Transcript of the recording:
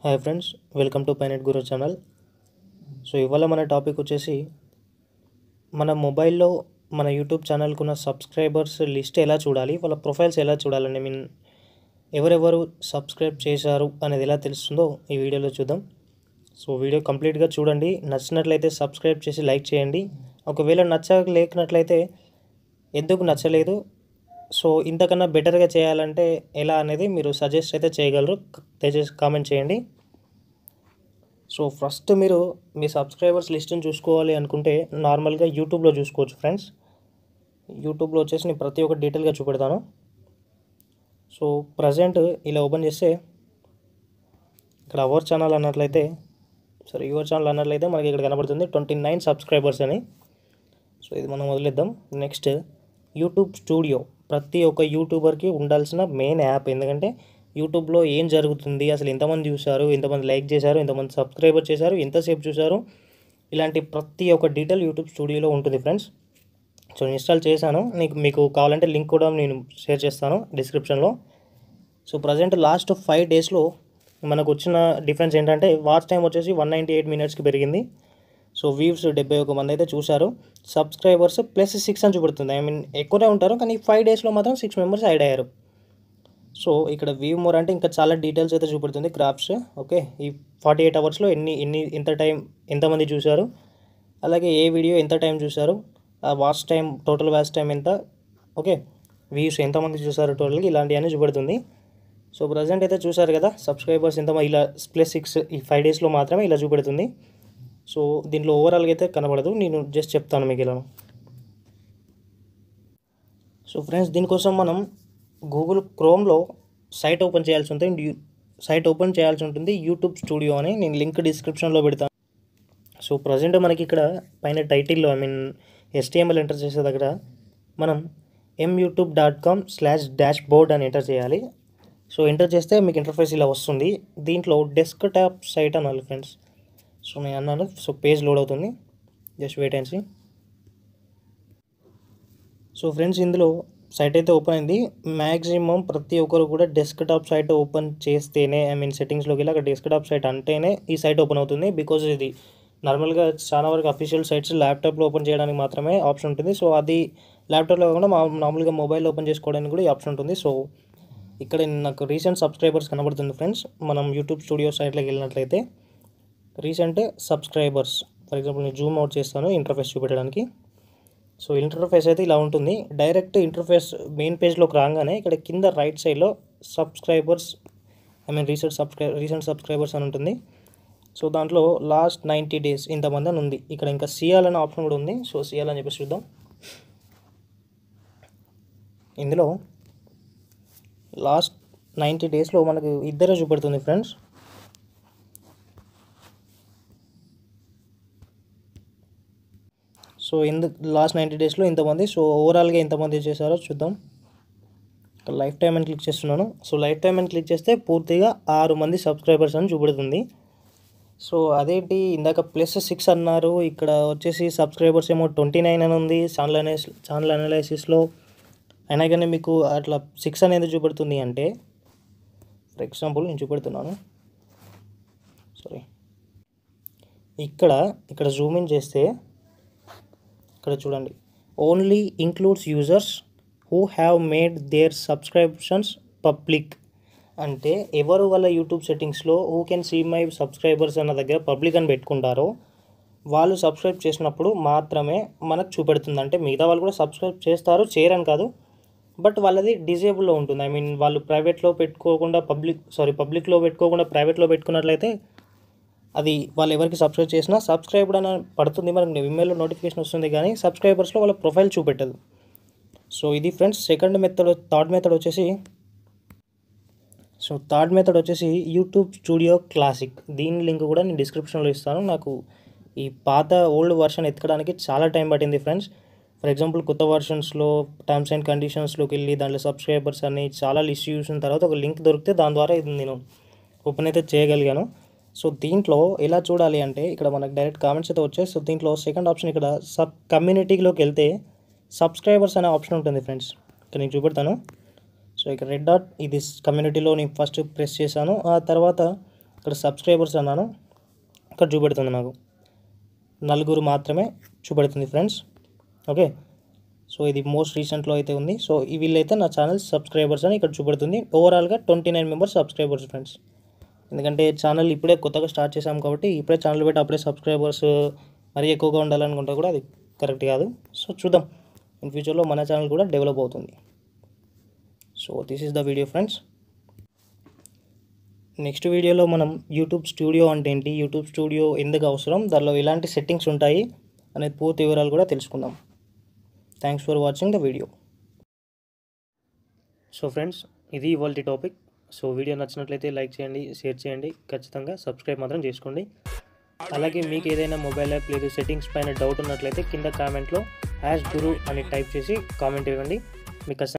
hi friends welcome to పైనెట్ గురు channel so ఇవాళ మన టాపిక్ వచ్చేసి మన మొబైల్లో మన యూట్యూబ్ ఛానల్కి ఉన్న సబ్స్క్రైబర్స్ లిస్ట్ ఎలా చూడాలి వాళ్ళ ప్రొఫైల్స్ ఎలా చూడాలని ఐ మీన్ ఎవరెవరు సబ్స్క్రైబ్ చేశారు అనేది ఎలా తెలుస్తుందో ఈ వీడియోలో చూద్దాం సో వీడియో కంప్లీట్గా చూడండి నచ్చినట్లయితే సబ్స్క్రైబ్ చేసి లైక్ చేయండి ఒకవేళ నచ్చలేనట్లయితే ఎందుకు నచ్చలేదు సో ఇంతకన్నా బెటర్గా చేయాలంటే ఎలా అనేది మీరు సజెస్ట్ అయితే చేయగలరు దయచేసి కామెంట్ చేయండి సో ఫస్ట్ మీరు మీ సబ్స్క్రైబర్స్ లిస్ట్ని చూసుకోవాలి అనుకుంటే నార్మల్గా యూట్యూబ్లో చూసుకోవచ్చు ఫ్రెండ్స్ యూట్యూబ్లో వచ్చేసి నేను ప్రతి ఒక్క డీటెయిల్గా చూపెడతాను సో ప్రజెంట్ ఇలా ఓపెన్ చేస్తే ఇక్కడ అవర్ ఛానల్ అన్నట్లయితే సరే యువర్ ఛానల్ అన్నట్లయితే మనకి ఇక్కడ కనబడుతుంది ట్వంటీ నైన్ సబ్స్క్రైబర్స్ అని సో ఇది మనం వదిలేద్దాం నెక్స్ట్ యూట్యూబ్ స్టూడియో ప్రతి ఒక్క యూట్యూబర్కి ఉండాల్సిన మెయిన్ యాప్ ఎందుకంటే యూట్యూబ్లో ఏం జరుగుతుంది అసలు ఎంతమంది చూశారు ఎంతమంది లైక్ చేశారు ఎంతమంది సబ్స్క్రైబర్ చేశారు ఎంతసేపు చూశారు ఇలాంటి ప్రతి ఒక్క డీటెయిల్ యూట్యూబ్ స్టూడియోలో ఉంటుంది ఫ్రెండ్స్ సో ఇన్స్టాల్ చేశాను నీకు మీకు కావాలంటే లింక్ కూడా నేను షేర్ చేస్తాను డిస్క్రిప్షన్లో సో ప్రజెంట్ లాస్ట్ ఫైవ్ డేస్లో మనకు వచ్చిన డిఫరెన్స్ ఏంటంటే వాచ్ టైం వచ్చేసి వన్ నైంటీ ఎయిట్ మినిట్స్కి పెరిగింది సో వ్యూస్ డెబ్బై ఒక మంది అయితే చూశారు సబ్స్క్రైబర్స్ ప్లస్ సిక్స్ అని చూపెడుతుంది ఐ మీన్ ఎక్కువనే ఉంటారు కానీ ఫైవ్ డేస్లో మాత్రం సిక్స్ మెంబర్స్ యాడ్ అయ్యారు సో ఇక్కడ వ్యూ మోర్ అంటే ఇంకా చాలా డీటెయిల్స్ అయితే చూపెడుతుంది గ్రాఫ్స్ ఓకే ఈ ఫార్టీ ఎయిట్ అవర్స్లో ఎన్ని ఎన్ని ఎంత టైం ఎంతమంది చూశారు అలాగే ఏ వీడియో ఎంత టైం చూశారు ఆ watch time total watch time ఎంత ఓకే వ్యూస్ ఎంతమంది చూశారు టోటల్గా ఇలాంటివన్నీ చూపెడుతుంది సో ప్రజెంట్ అయితే చూశారు కదా సబ్స్క్రైబర్స్ ఎంత ఇలా ప్లస్ సిక్స్ ఈ ఫైవ్ డేస్లో మాత్రమే ఇలా చూపెడుతుంది సో దీంట్లో ఓవరాల్గా అయితే కనబడదు నేను జస్ట్ చెప్తాను మీకు ఇలా సో ఫ్రెండ్స్ దీనికోసం మనం గూగుల్ క్రోమ్లో సైట్ ఓపెన్ చేయాల్సి ఉంటుంది సైట్ ఓపెన్ చేయాల్సి ఉంటుంది యూట్యూబ్ స్టూడియో అని నేను లింక్ డిస్క్రిప్షన్లో పెడతాను సో ప్రజెంట్ మనకి ఇక్కడ పైన టైటిల్లో ఐ మీన్ ఎస్టీఎంఎల్ ఎంటర్ చేసే దగ్గర మనం m YouTube dot com slash dashboard అని ఎంటర్ చేయాలి సో ఎంటర్ చేస్తే మీకు ఇంటర్ఫేస్ ఇలా వస్తుంది దీంట్లో డెస్క్ టాప్ సైట్ అనాలి ఫ్రెండ్స్ సో నేను అన్నాను సో పేజ్ లోడ్ అవుతుంది just wait and see so friends ఇందులో సైట్ అయితే ఓపెన్ అయింది మ్యాక్సిమం ప్రతి ఒక్కరు కూడా డెస్క్ టాప్ సైట్ ఓపెన్ చేస్తేనే ఐ మీన్ సెట్టింగ్స్లోకి వెళ్ళి అక్కడ డెస్క్ టాప్ సైట్ అంటేనే ఈ సైట్ ఓపెన్ అవుతుంది బికాజ్ ఇది నార్మల్గా చాలా వరకు అఫీషియల్ సైట్స్ ల్యాప్టాప్లో ఓపెన్ చేయడానికి మాత్రమే ఆప్షన్ ఉంటుంది సో అది ల్యాప్టాప్లో కాకుండా మా మామూలుగా మొబైల్ ఓపెన్ చేసుకోవడానికి కూడా ఈ ఆప్షన్ ఉంటుంది సో ఇక్కడ నాకు రీసెంట్ సబ్స్క్రైబర్స్ కనబడుతుంది ఫ్రెండ్స్ మనం యూట్యూబ్ స్టూడియో సైట్లోకి వెళ్ళినట్లయితే రీసెంట్ సబ్స్క్రైబర్స్ ఫర్ ఎగ్జాంపుల్ నేను జూమ్ అవుట్ చేస్తాను ఇంటర్ఫేస్ చూపెట్టడానికి సో ఇంటర్ఫేస్ అయితే ఇలా ఉంటుంది డైరెక్ట్ ఇంటర్ఫేస్ మెయిన్ పేజ్లోకి రాగానే ఇక్కడ కింద రైట్ సైడ్లో subscribers I mean recent subscri recent subscribers అని ఉంటుంది సో దాంట్లో లాస్ట్ నైంటీ డేస్ ఇంతమంది అని ఉంది ఇక్కడ ఇంకా సియాల్ అనే ఆప్షన్ కూడా ఉంది సో సియాల్ అని చెప్పేసి చూద్దాం ఇందులో లాస్ట్ నైంటీ డేస్లో మనకు ఇద్దరే చూపెడుతుంది ఫ్రెండ్స్ సో ఇందు లాస్ట్ నైంటీ డేస్లో ఇంతమంది సో ఓవరాల్గా ఎంతమంది చేశారో చూద్దాం లైఫ్ టైం అని క్లిక్ చేస్తున్నాను సో లైఫ్ టైం అని క్లిక్ చేస్తే పూర్తిగా ఆరు మంది సబ్స్క్రైబర్స్ అని చూపెడుతుంది సో అదేంటి ఇందాక ప్లస్ సిక్స్ అన్నారు ఇక్కడ వచ్చేసి సబ్స్క్రైబర్స్ ఏమో ట్వంటీ నైన్ అని ఉంది ఛానల్ అనైస్ ఛానల్ అనాలైసిస్లో అయినా కానీ మీకు అట్లా సిక్స్ అనేది చూపెడుతుంది అంటే ఫర్ ఎగ్జాంపుల్ నేను చూపెడుతున్నాను సారీ ఇక్కడ ఇక్కడ జూమ్ ఇన్ చేస్తే ఇక్కడ చూడండి only includes users who have made their subscriptions public అంటే ఎవరు వాళ్ళ యూట్యూబ్ సెట్టింగ్స్లో who can see my subscribers అన్న దగ్గర పబ్లిక్ అని పెట్టుకుంటారో వాళ్ళు సబ్స్క్రైబ్ చేసినప్పుడు మాత్రమే మనకు చూపెడుతుంది అంటే మిగతా వాళ్ళు కూడా సబ్స్క్రైబ్ చేస్తారు చేయరని కాదు బట్ వాళ్ళది డిజేబుల్లో ఉంటుంది ఐ మీన్ వాళ్ళు ప్రైవేట్లో పెట్టుకోకుండా పబ్లిక్ సారీ పబ్లిక్లో పెట్టుకోకుండా ప్రైవేట్లో పెట్టుకున్నట్లయితే అది వాళ్ళు ఎవరికి సబ్స్క్రైబ్ చేసినా సబ్స్క్రైబ్డ్ అని పడుతుంది మనకి ఇమెయిల్లో నోటిఫికేషన్ వస్తుంది కానీ సబ్స్క్రైబర్స్లో వాళ్ళ ప్రొఫైల్ చూపెట్టదు సో ఇది friends second method third method వచ్చేసి సో థర్డ్ మెథడ్ వచ్చేసి యూట్యూబ్ స్టూడియో క్లాసిక్ దీని లింక్ కూడా నేను డిస్క్రిప్షన్లో ఇస్తాను నాకు ఈ పాత ఓల్డ్ వర్షన్ ఎత్తుకడానికి చాలా టైం పట్టింది ఫ్రెండ్స్ ఫర్ ఎగ్జాంపుల్ కొత్త వర్షన్స్లో టర్మ్స్ అండ్ కండిషన్స్లోకి వెళ్ళి దాంట్లో సబ్స్క్రైబర్స్ అన్ని చాలా లిస్ట్ చూసిన తర్వాత ఒక లింక్ దొరికితే దాని ద్వారా ఇది నేను ఓపెన్ అయితే చేయగలిగాను సో దీంట్లో ఎలా చూడాలి అంటే ఇక్కడ మనకు డైరెక్ట్ కామెంట్స్ అయితే వచ్చాయి సో దీంట్లో సెకండ్ ఆప్షన్ ఇక్కడ సబ్ కమ్యూనిటీలోకి వెళ్తే సబ్స్క్రైబర్స్ అనే ఆప్షన్ ఉంటుంది ఫ్రెండ్స్ ఇక్కడ నేను చూపెడతాను సో ఇక్కడ రెడ్ డాట్ ఇది కమ్యూనిటీలో నేను ఫస్ట్ ప్రెస్ చేశాను ఆ తర్వాత ఇక్కడ సబ్స్క్రైబర్స్ అన్నాను ఇక్కడ చూపెడుతుంది నాకు నలుగురు మాత్రమే చూపెడుతుంది ఫ్రెండ్స్ ఓకే సో ఇది మోస్ట్ రీసెంట్లో అయితే ఉంది సో ఈ వీళ్ళైతే నా ఛానల్ సబ్స్క్రైబర్స్ అని ఇక్కడ చూపెడుతుంది ఓవరాల్గా twenty nine members subscribers friends ఎందుకంటే ఛానల్ ఇప్పుడే కొత్తగా స్టార్ట్ చేసాం కాబట్టి ఇప్పుడే ఛానల్ పెట్టి అప్పుడే సబ్స్క్రైబర్స్ మరీ ఎక్కువగా ఉండాలనుకుంటే కూడా అది కరెక్ట్ కాదు సో చూద్దాం ఇన్ ఫ్యూచర్లో మన ఛానల్ కూడా డెవలప్ అవుతుంది so this is the video friends next వీడియోలో మనం యూట్యూబ్ స్టూడియో అంటే ఏంటి యూట్యూబ్ స్టూడియో ఎందుకు అవసరం దానిలో ఎలాంటి సెట్టింగ్స్ ఉంటాయి అనేది పూర్తి వివరాలు కూడా తెలుసుకుందాం thanks for watching the video so friends ఇది ఇవాళ టాపిక్ సో వీడియో నచ్చినట్లయితే లైక్ చేయండి షేర్ చేయండి ఖచ్చితంగా సబ్స్క్రైబ్ మాత్రం చేసుకోండి అలాగే మీకు ఏదైనా మొబైల్ యాప్ లేదు సెట్టింగ్స్ పైన డౌట్ ఉన్నట్లయితే కింద కామెంట్లో హ్యాష్ గురు అని టైప్ చేసి కామెంట్ ఇవ్వండి మీకు